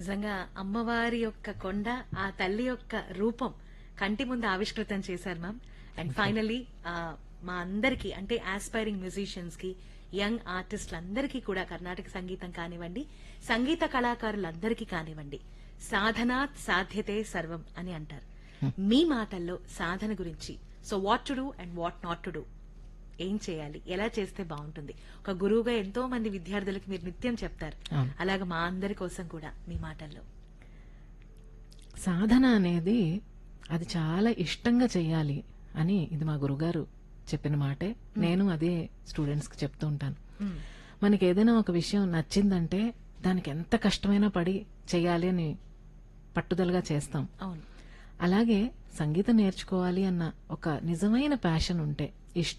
నిజంగా అమ్మవారి యొక్క కొండ ఆ తల్లి యొక్క రూపం కంటి ముందు ఆవిష్కృతం చేశారు మ్యామ్ అండ్ ఫైనలీ మా అందరికి అంటే ఆస్పైరింగ్ మ్యూజిషియన్స్ కి యంగ్ ఆర్టిస్టులందరికీ కూడా కర్ణాటక సంగీతం కానివ్వండి సంగీత కళాకారులందరికీ కానివ్వండి సాధనాత్ సాధ్యతే సర్వం అని అంటారు మీ మాటల్లో సాధన గురించి so what to do and what not to do ఏం చేయాలి ఎలా చేస్తే బాగుంటుంది ఒక గురువుగా ఎంతో మంది విద్యార్థులకు మీరు నిత్యం చెప్తారు అవును. అలాగే మా అందరి కోసం కూడా మీ మాటల్లో సాధన అనేది అది చాలా ఇష్టంగా చెయ్యాలి అని ఇది మా గురుగారు చెప్పిన మాటే నేను అదే స్టూడెంట్స్ కి చెప్తూ ఉంటాను మ్మ్. మనకి ఏదైనా ఒక విషయం నచ్చిందంటే దానికి ఎంత కష్టమైనా పడి చెయ్యాలి అని పట్టుదలగా చేస్తాం అవును అలాగే సంగీతం నేర్చుకోవాలి అన్న ఒక నిజమైన ప్యాషన్ ఉంటే ఇష్టం